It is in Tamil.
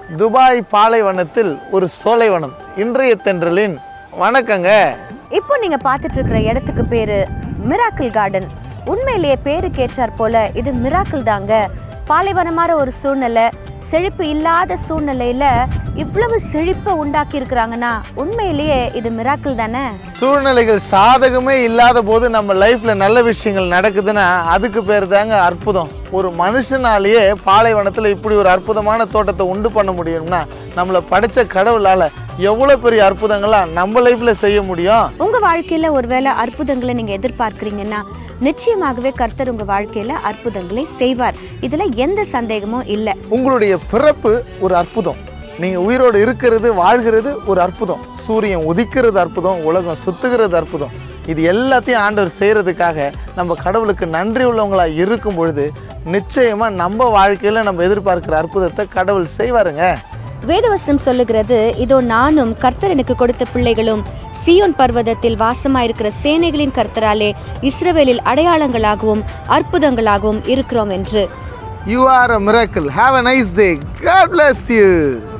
துபாய் பாலைவனத்தில் ஒரு சோலைவனம் இன்றைய தென்றலின் வணக்கங்க இப்போ நீங்க பார்த்துட்டு இருக்கிற இடத்துக்கு பேரு மிராக்கிள் கார்டன் உண்மையிலேயே பேருக்கு ஏற்றாற் போல இது மிராக்கிள் தாங்க பாலைவனமான ஒரு சூழ்நிலை செழிப்பு இல்லாத சூழ்நிலையில இவ்வளவு செழிப்பை உண்டாக்கி இருக்கிறாங்கன்னா உண்மையிலேயே இது மிராக்கிள் தானே சூழ்நிலைகள் சாதகமே இல்லாத போது நம்ம லைஃப்ல நல்ல விஷயங்கள் நடக்குதுன்னா அதுக்கு பேர் தாங்க அற்புதம் ஒரு மனுஷனாலேயே பாலைவனத்தில் இப்படி ஒரு அற்புதமான தோட்டத்தை உண்டு பண்ண முடியும்னா நம்மளை படைச்ச கடவுளால எவ்வளோ பெரிய அற்புதங்கள்லாம் நம்ம லைஃப்ல செய்ய முடியும் உங்க வாழ்க்கையில ஒருவேளை அற்புதங்களை நீங்க எதிர்பார்க்கறீங்கன்னா நிச்சயமாகவே கர்த்தர் உங்க வாழ்க்கையில அற்புதங்களை செய்வார் இதுல எந்த சந்தேகமும் இல்லை உங்களுடைய பிறப்பு ஒரு அற்புதம் நீங்கள் உயிரோடு இருக்கிறது வாழ்கிறது ஒரு அற்புதம் சூரியன் உதிக்கிறது அற்புதம் உலகம் சுத்துகிறது அற்புதம் இது எல்லாத்தையும் ஆண்டவர் செய்கிறதுக்காக நம்ம கடவுளுக்கு நன்றி உள்ளவங்களாக இருக்கும் பொழுது நிச்சயமாக நம்ம வாழ்க்கையில் நம்ம எதிர்பார்க்குற அற்புதத்தை கடவுள் செய்வாருங்க வேதவசனம் சொல்லுகிறது இதோ நானும் கர்த்தர் எனக்கு கொடுத்த பிள்ளைகளும் சீயோன் பர்வதத்தில் வாசமாயிருக்கிற சேனைகளின் கர்த்தராலே இஸ்ரவேலில் அடையாளங்களாகவும் அற்புதங்களாகவும் இருக்கிறோம் என்று you are a miracle have a nice day God bless you